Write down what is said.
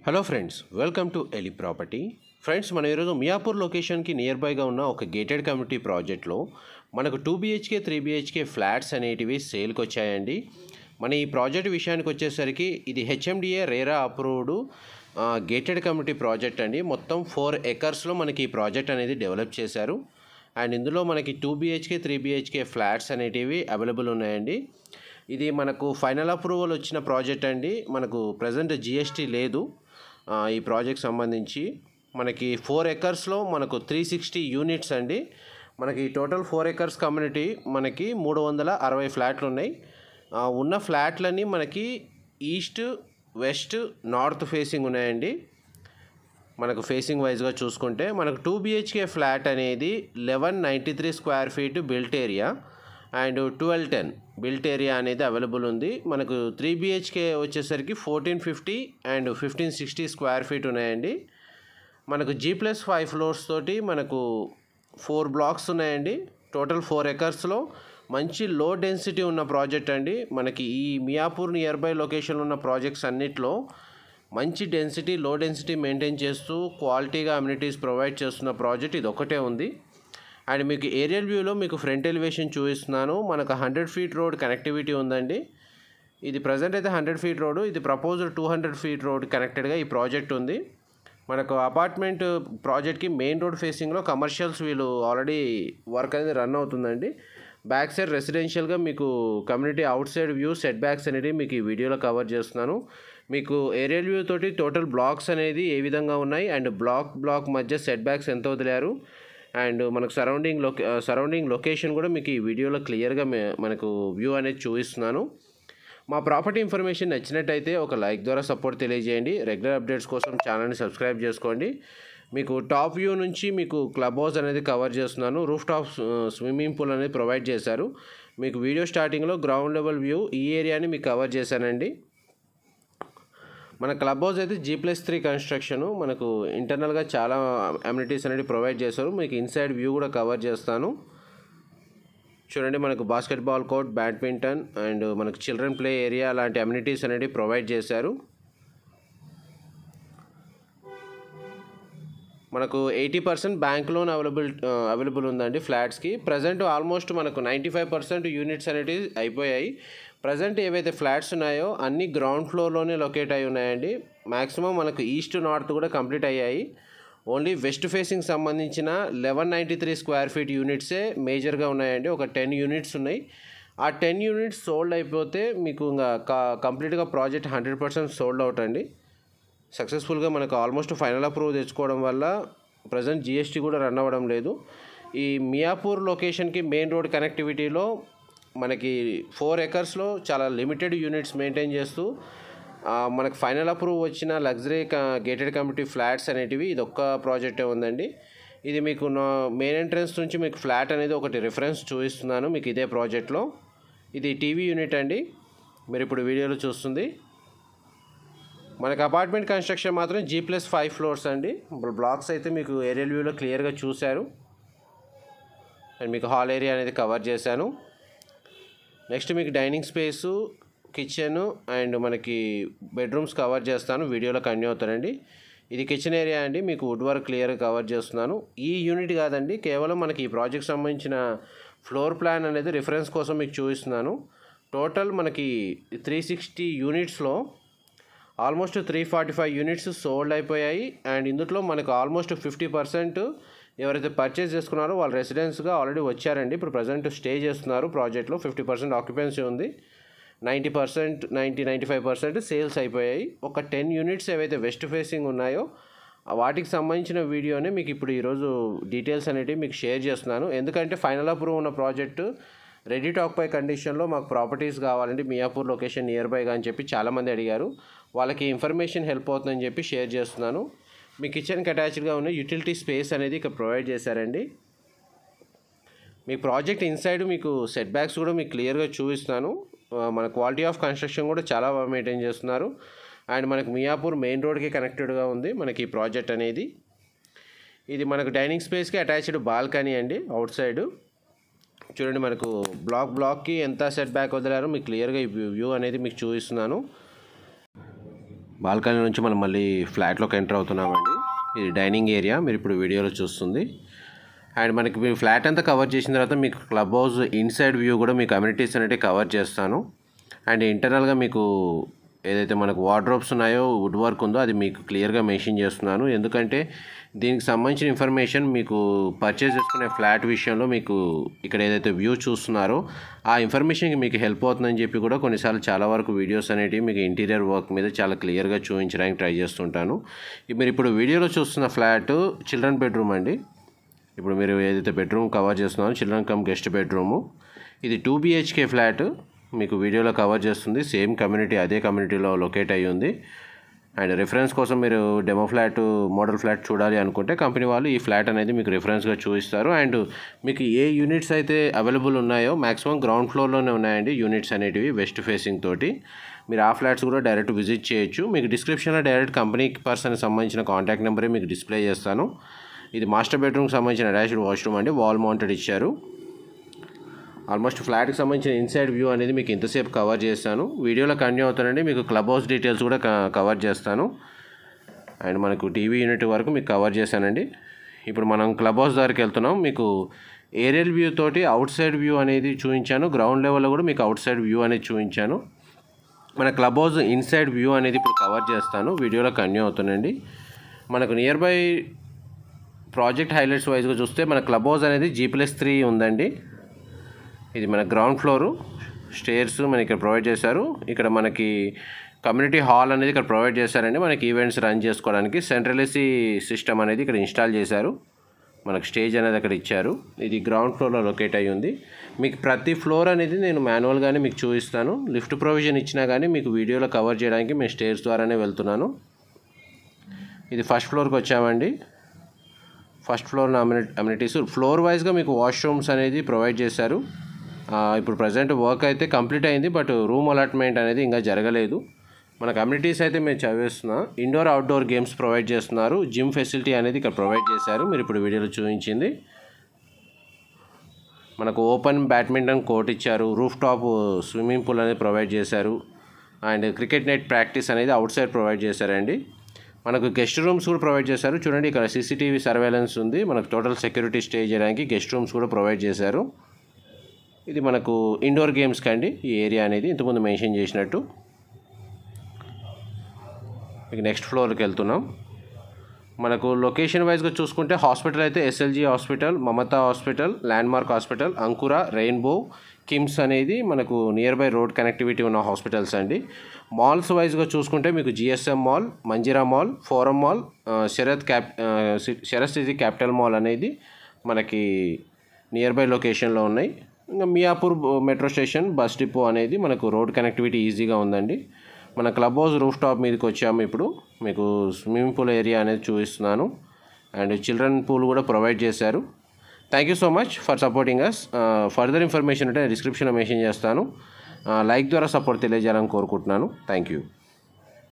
hello friends welcome to ఎలి property friends మనం ఈరోజు మియాపూర్ లొకేషన్కి నియర్ బైగా ఉన్న ఒక గేటెడ్ కమ్యూనిటీ ప్రాజెక్ట్లో మనకు two BHK three BHK flats అనేటివి సేల్కి వచ్చాయండి మన ఈ ప్రాజెక్ట్ విషయానికి వచ్చేసరికి ఇది HMDA RERA approved gated community project అండి మొత్తం ఫోర్ ఎకర్స్లో మనకి ఈ ప్రాజెక్ట్ అనేది డెవలప్ చేశారు అండ్ ఇందులో మనకి two BHK three BHK flats అనేటివి అవైలబుల్ ఉన్నాయండి ఇది మనకు ఫైనల్ అప్రూవల్ వచ్చిన ప్రాజెక్ట్ అండి మనకు ప్రజెంట్ జిఎస్టీ లేదు ఆ, ఈ ప్రాజెక్ట్ సంబంధించి మనకి ఫోర్ ఎకర్స్లో మనకు త్రీ సిక్స్టీ యూనిట్స్ అండి మనకి టోటల్ ఫోర్ ఎకర్స్ కమ్యూనిటీ మనకి మూడు వందల అరవై ఫ్లాట్లు ఉన్నాయి ఆ, ఉన్న ఫ్లాట్లన్నీ మనకి ఈస్ట్ వెస్ట్ నార్త్ ఫేసింగ్ ఉన్నాయండి మనకు ఫేసింగ్ వైజ్గా చూసుకుంటే మనకు టూ బిహెచ్కే ఫ్లాట్ అనేది eleven ninety three square feet built area and twelve ten built area అనేది అవైలబుల్ ఉంది మనకు త్రీ బిహెచ్కే వచ్చేసరికి fourteen fifty and fifteen sixty square feet ఉన్నాయండి మనకు జీ ప్లస్ ఫైవ్ ఫ్లోర్స్ తోటి మనకు ఫోర్ బ్లాక్స్ ఉన్నాయండి టోటల్ ఫోర్ ఎకర్స్లో మంచి లో డెన్సిటీ ఉన్న ప్రాజెక్ట్ అండి మనకి ఈ మియాపూర్ నియర్ బై లొకేషన్ ఉన్న ప్రాజెక్ట్స్ అన్నిట్లో మంచి డెన్సిటీ లో డెన్సిటీ మెయింటైన్ చేస్తూ క్వాలిటీగా అమ్యూనిటీస్ ప్రొవైడ్ చేస్తున్న ప్రాజెక్ట్ ఇది ఒకటే ఉంది అండ్ మీకు ఏరియల్ వ్యూలో మీకు ఫ్రంట్ ఎలివేషన్ చూపిస్తున్నాను మనకు హండ్రెడ్ ఫీట్ రోడ్ కనెక్టివిటీ ఉందండి ఇది ప్రజెంట్ అయితే హండ్రెడ్ ఫీట్ రోడ్ ఇది proposed two hundred feet road కనెక్టెడ్గా ఈ ప్రాజెక్ట్ ఉంది మనకు అపార్ట్మెంట్ ప్రాజెక్ట్కి మెయిన్ రోడ్ ఫేసింగ్లో కమర్షియల్స్ వీళ్ళు ఆల్రెడీ వర్క్ అనేది రన్ అవుతుందండి బ్యాక్ సైడ్ రెసిడెన్షియల్గా మీకు community outside view setbacks అనేది మీకు ఈ వీడియోలో కవర్ చేస్తున్నాను మీకు ఏరియల్ వ్యూ తోటి టోటల్ బ్లాక్స్ అనేది ఏ విధంగా ఉన్నాయి అండ్ బ్లాక్ బ్లాక్ మధ్య సెట్ బ్యాక్స్ ఎంత వదిలారు అండ్ మనకు సరౌండింగ్ లొకే సరౌండింగ్ లొకేషన్ కూడా మీకు ఈ వీడియోలో క్లియర్గా మే- మనకు వ్యూ అనేది చూపిస్తున్నాను మా ప్రాపర్టీ ఇన్ఫర్మేషన్ నచ్చినట్టయితే ఒక లైక్ ద్వారా సపోర్ట్ తెలియజేయండి రెగ్యులర్ అప్డేట్స్ కోసం ఛానల్ని సబ్స్క్రైబ్ చేసుకోండి మీకు టాప్ వ్యూ నుంచి మీకు క్లబ్ హౌస్ అనేది కవర్ చేస్తున్నాను రూఫ్ టాప్ స్విమ్మింగ్ పూల్ అనేది ప్రొవైడ్ చేశారు మీకు వీడియో స్టార్టింగ్లో గ్రౌండ్ లెవెల్ వ్యూ ఈ ఏరియాని మీకు కవర్ చేశానండి మన క్లబ్ హౌస్ అయితే జీ ప్లస్ త్రీ కన్స్ట్రక్షన్ మనకు ఇంటర్నల్గా చాలా అమ్యూనిటీస్ అనేది ప్రొవైడ్ చేశారు మీకు ఇన్సైడ్ వ్యూ కూడా కవర్ చేస్తాను చూడండి మనకు బాస్కెట్బాల్ కోర్ట్ బ్యాడ్మింటన్ అండ్ మనకు చిల్డ్రన్ ప్లే ఏరియా లాంటి అమ్యూనిటీస్ అనేది ప్రొవైడ్ చేశారు మనకు eighty percent bank loan available available ఉందండి ఫ్లాట్స్కి ప్రజెంట్ ఆల్మోస్ట్ మనకు నైంటీ ఫైవ్ పర్సెంట్ యూనిట్స్ అనేవి అయిపోయాయి ప్రజెంట్ ఏవైతే ఫ్లాట్స్ ఉన్నాయో అన్ని గ్రౌండ్ ఫ్లోర్లోనే లొకేట్ అయి ఉన్నాయండి మ్యాక్సిమం మనకు ఈస్ట్ నార్త్ కూడా కంప్లీట్ అయ్యాయి ఓన్లీ వెస్ట్ ఫేసింగ్ సంబంధించిన eleven ninety three square feet యూనిట్సే మేజర్గా ఉన్నాయండి ఒక టెన్ యూనిట్స్ ఉన్నాయి ఆ టెన్ యూనిట్స్ సోల్డ్ అయిపోతే మీకు ఇంకా కంప్లీట్గా project hundred percent sold out అండి సక్సెస్ఫుల్గా మనకు ఆల్మోస్ట్ ఫైనల్ అప్రూవ్ తెచ్చుకోవడం వల్ల ప్రజెంట్ జిఎస్టీ కూడా రన్ అవ్వడం లేదు ఈ మియాపూర్ లొకేషన్కి మెయిన్ రోడ్ కనెక్టివిటీలో మనకి ఫోర్ ఎకర్స్లో చాలా లిమిటెడ్ యూనిట్స్ మెయింటైన్ చేస్తూ ఆ, మనకు ఫైనల్ అప్రూవ్ వచ్చిన లగ్జరీ గేటెడ్ కమ్యూనిటీ ఫ్లాట్స్ అనేటివి ఇది ఒక్క ప్రాజెక్టే ఉందండి ఇది మీకు నా మెయిన్ ఎంట్రన్స్ నుంచి మీకు ఫ్లాట్ అనేది ఒకటి రిఫరెన్స్ చూపిస్తున్నాను మీకు ఇదే ప్రాజెక్ట్లో ఇది టీవీ యూనిట్ అండి మీరు ఇప్పుడు వీడియోలో చూస్తుంది మనకి అపార్ట్మెంట్ కన్స్ట్రక్షన్ మాత్రం జీ ప్లస్ ఫైవ్ ఫ్లోర్స్ అండి బ్లాక్స్ అయితే మీకు ఏరియల్ వ్యూలో క్లియర్గా చూశారు అండ్ మీకు హాల్ ఏరియా అనేది కవర్ చేశాను నెక్స్ట్ మీకు డైనింగ్ స్పేసు కిచెన్ అండ్ మనకి బెడ్రూమ్స్ కవర్ చేస్తాను వీడియోలో కంటిన్యూ అవుతానండి ఇది కిచెన్ ఏరియా అండి మీకు వుడ్ వర్క్ క్లియర్గా కవర్ చేస్తున్నాను ఈ యూనిట్ కాదండి కేవలం మనకి ఈ ప్రాజెక్ట్ సంబంధించిన ఫ్లోర్ ప్లాన్ అనేది రిఫరెన్స్ కోసం మీకు చూపిస్తున్నాను టోటల్ మనకి త్రీ సిక్స్టీ యూనిట్స్లో almost three forty five units sold అయిపోయాయి అండ్ ఇందులో మనకు ఆల్మోస్ట్ ఫిఫ్టీ పర్సెంట్ ఎవరైతే పర్చేస్ చేసుకున్నారో వాళ్ళు రెసిడెన్స్గా ఆల్రెడీ వచ్చారండి ఇప్పుడు ప్రజెంట్ స్టే చేస్తున్నారు ప్రాజెక్ట్లో ఫిఫ్టీ పర్సెంట్ ఆక్యుపెన్సీ ఉంది ninety percent ninety ninety five percent sales అయిపోయాయి ఒక టెన్ యూనిట్స్ ఏవైతే వెస్ట్ ఫేసింగ్ ఉన్నాయో ఆ వాటికి సంబంధించిన వీడియోనే మీకు ఇప్పుడు ఈరోజు డీటెయిల్స్ అనేటివి మీకు షేర్ చేస్తున్నాను ఎందుకంటే ఫైనల్ అప్రూవ్ ఉన్న ప్రాజెక్టు రెడీ టాక్ పై కండిషన్లో మాకు ప్రాపర్టీస్ కావాలంటే మియాపూర్ లొకేషన్ నియర్ బైగా అని చెప్పి చాలామంది అడిగారు వాళ్ళకి ఇన్ఫర్మేషన్ హెల్ప్ అవుతుందని చెప్పి షేర్ చేస్తున్నాను మీ కిచెన్కి అటాచ్డ్గా ఉన్న యూటిలిటీ స్పేస్ అనేది ఇక్కడ ప్రొవైడ్ చేశారండి మీ ప్రాజెక్ట్ ఇన్సైడ్ మీకు సెట్ బ్యాక్స్ కూడా మీకు క్లియర్గా చూపిస్తాను ఆ, మన క్వాలిటీ ఆఫ్ కన్స్ట్రక్షన్ కూడా చాలా బాగా మెయింటైన్ చేస్తున్నారు అండ్ మనకు మియాపూర్ మెయిన్ రోడ్కి కనెక్టెడ్గా ఉంది మనకి ఈ ప్రాజెక్ట్ అనేది ఇది మనకు డైనింగ్ స్పేస్కి అటాచ్డ్ బాల్కనీ అండి అవుట్ సైడ్ చూడండి మనకు బ్లాక్ బ్లాక్కి ఎంత సెట్ బ్యాక్ వదిలారో మీకు క్లియర్గా ఈ వ్యూ అనేది మీకు చూపిస్తున్నాను బాల్కనీ నుంచి మనం మళ్ళీ ఫ్లాట్లోకి ఎంటర్ అవుతున్నామండి ఇది డైనింగ్ ఏరియా మీరు ఇప్పుడు వీడియోలో చూస్తుంది అండ్ మనకి మీరు ఫ్లాట్ అంతా కవర్ చేసిన తర్వాత మీకు క్లబ్ హౌస్ ఇన్సైడ్ వ్యూ కూడా మీకు కమ్యూనిటీస్ అనేవి కవర్ చేస్తాను అండ్ ఇంటర్నల్గా మీకు ఏదైతే మనకు వార్డ్రోబ్స్ ఉన్నాయో వుడ్ వర్క్ ఉందో అది మీకు క్లియర్గా మెన్షన్ చేస్తున్నాను ఎందుకంటే దీనికి సంబంధించిన ఇన్ఫర్మేషన్ మీకు పర్చేస్ చేసుకునే ఫ్లాట్ విషయంలో మీకు ఇక్కడ ఏదైతే వ్యూ చూస్తున్నారో ఆ ఇన్ఫర్మేషన్కి మీకు హెల్ప్ అవుతుందని చెప్పి కూడా కొన్నిసార్లు చాలా వరకు వీడియోస్ అనేటివి మీకు ఇంటీరియర్ వర్క్ మీద చాలా క్లియర్గా చూపించడానికి ట్రై చేస్తుంటాను మీరు ఇప్పుడు వీడియోలో చూస్తున్న ఫ్లాట్ చిల్డ్రన్ బెడ్రూమ్ అండి ఇప్పుడు మీరు ఏదైతే బెడ్రూమ్ కవర్ చేస్తున్నారో చిల్డ్రన్ కమ్ గెస్ట్ బెడ్రూము ఇది టూ బిహెచ్కే ఫ్లాట్ మీకు వీడియోలో కవర్ చేస్తుంది సేమ్ కమ్యూనిటీ అదే కమ్యూనిటీలో లొకేట్ అయ్యి ఉంది అండ్ రిఫరెన్స్ కోసం మీరు డెమో ఫ్లాట్ మోడల్ ఫ్లాట్ చూడాలి అనుకుంటే కంపెనీ వాళ్ళు ఈ ఫ్లాట్ అనేది మీకు రిఫరెన్స్గా చూపిస్తారు అండ్ మీకు ఏ యూనిట్స్ అయితే అవైలబుల్ ఉన్నాయో మాక్సిమం గ్రౌండ్ ఫ్లోర్లోనే ఉన్నాయండి యూనిట్స్ అనేటివి వెస్ట్ ఫేసింగ్ తోటి మీరు ఆ ఫ్లాట్స్ కూడా డైరెక్ట్ విజిట్ చేయొచ్చు మీకు డిస్క్రిప్షన్లో డైరెక్ట్ కంపెనీ పర్సన్కి సంబంధించిన కాంటాక్ట్ నెంబరే మీకు డిస్ప్లే చేస్తాను ఇది మాస్టర్ బెడ్రూమ్కి సంబంధించిన అటాచ్డ్ వాష్రూమ్ అండి వాల్ మౌంటెడ్ ఇచ్చారు ఆల్మోస్ట్ ఫ్లాట్కి సంబంధించిన ఇన్సైడ్ వ్యూ అనేది మీకు ఇంతసేపు కవర్ చేస్తాను వీడియోలో కంటిన్యూ అవుతానండి మీకు క్లబ్ హౌస్ డీటెయిల్స్ కూడా కవర్ చేస్తాను అండ్ మనకు టీవీ యూనిట్ వరకు మీకు కవర్ చేశానండి ఇప్పుడు మనం క్లబ్ హౌస్ దగ్గరికి వెళ్తున్నాం మీకు ఏరియల్ వ్యూ తోటి అవుట్ సైడ్ వ్యూ అనేది చూపించాను గ్రౌండ్ లెవెల్లో కూడా మీకు అవుట్ సైడ్ వ్యూ అనేది చూపించాను మన క్లబ్ హౌస్ ఇన్సైడ్ వ్యూ అనేది ఇప్పుడు కవర్ చేస్తాను వీడియోలో కంటిన్యూ అవుతానండి మనకు నియర్ బై ప్రాజెక్ట్ హైలైట్స్ వైజ్గా చూస్తే మన క్లబ్ హౌస్ అనేది జీ ప్లస్ త్రీ ఉందండి ఇది మన గ్రౌండ్ ఫ్లోరు స్టేర్స్ మనకి ఇక్కడ ప్రొవైడ్ చేశారు ఇక్కడ మనకి కమ్యూనిటీ హాల్ అనేది ఇక్కడ ప్రొవైడ్ చేశారండి మనకి ఈవెంట్స్ రన్ చేసుకోవడానికి సెంట్రల్ ఏసీ సిస్టమ్ అనేది ఇక్కడ ఇన్స్టాల్ చేశారు మనకు స్టేజ్ అనేది అక్కడ ఇచ్చారు ఇది గ్రౌండ్ ఫ్లోర్లో లొకేట్ అయ్యి ఉంది మీకు ప్రతి ఫ్లోర్ అనేది నేను మాన్యువల్గానే మీకు చూపిస్తాను లిఫ్ట్ ప్రొవిజన్ ఇచ్చినా కానీ మీకు వీడియోలో కవర్ చేయడానికి మేము స్టేర్స్ ద్వారానే వెళ్తున్నాను ఇది ఫస్ట్ ఫ్లోర్కి వచ్చామండి first floor amenity amenities floor వైజ్గా మీకు వాష్రూమ్స్ అనేది ప్రొవైడ్ చేశారు ఇప్పుడు ప్రజెంట్ వర్క్ అయితే కంప్లీట్ అయింది బట్ రూమ్ అలాట్మెంట్ అనేది ఇంకా జరగలేదు మన కమ్యూనిటీస్ అయితే మేము చదివేస్తున్నాం ఇండోర్ అవుట్డోర్ గేమ్స్ ప్రొవైడ్ చేస్తున్నారు జిమ్ ఫెసిలిటీ అనేది ఇక్కడ ప్రొవైడ్ చేశారు మీరు ఇప్పుడు వీడియోలో చూపించింది మనకు ఓపెన్ బ్యాడ్మింటన్ కోర్ట్ ఇచ్చారు రూఫ్ టాప్ స్విమ్మింగ్ పూల్ అనేది ప్రొవైడ్ చేశారు అండ్ క్రికెట్ నెట్ ప్రాక్టీస్ అనేది అవుట్ సైడ్ ప్రొవైడ్ చేశారండి మనకు గెస్ట్ రూమ్స్ కూడా ప్రొవైడ్ చేశారు చూడండి ఇక్కడ సీసీటీవీ సర్వేలెన్స్ ఉంది మనకు టోటల్ సెక్యూరిటీ స్టే చేయడానికి గెస్ట్ రూమ్స్ కూడా ప్రొవైడ్ చేశారు ఇది మనకు ఇండోర్ గేమ్స్కి అండి ఈ ఏరియా అనేది ఇంతకుముందు మెన్షన్ చేసినట్టు ఇక నెక్స్ట్ ఫ్లోర్కి వెళ్తున్నాం మనకు లొకేషన్ వైజ్గా చూసుకుంటే హాస్పిటల్ అయితే SLG hospital Mamata hospital landmark hospital Ankura Rainbow KIMS అనేది మనకు నియర్ బై రోడ్ కనెక్టివిటీ ఉన్న హాస్పిటల్స్ అండి మాల్స్ వైజ్గా చూసుకుంటే మీకు GSM mall Manjira mall Forum mall Sarath cap Sarath city capital mall అనేది మనకి నియర్ బై లొకేషన్లో ఉన్నాయి ఇంకా Miyapur metro station bus depot అనేది మనకు రోడ్ కనెక్టివిటీ ఈజీగా ఉందండి మన క్లబ్ హౌస్ రూఫ్ టాప్ మీదకి వచ్చాము ఇప్పుడు మీకు స్విమ్మింగ్ పూల్ ఏరియా అనేది చూపిస్తున్నాను అండ్ చిల్డ్రన్ పూల్ కూడా ప్రొవైడ్ చేశారు thank you so much for supporting us further information ఉంటే డిస్క్రిప్షన్లో మెన్షన్ చేస్తాను లైక్ ద్వారా సపోర్ట్ తెలియజేయాలని కోరుకుంటున్నాను థ్యాంక్ యూ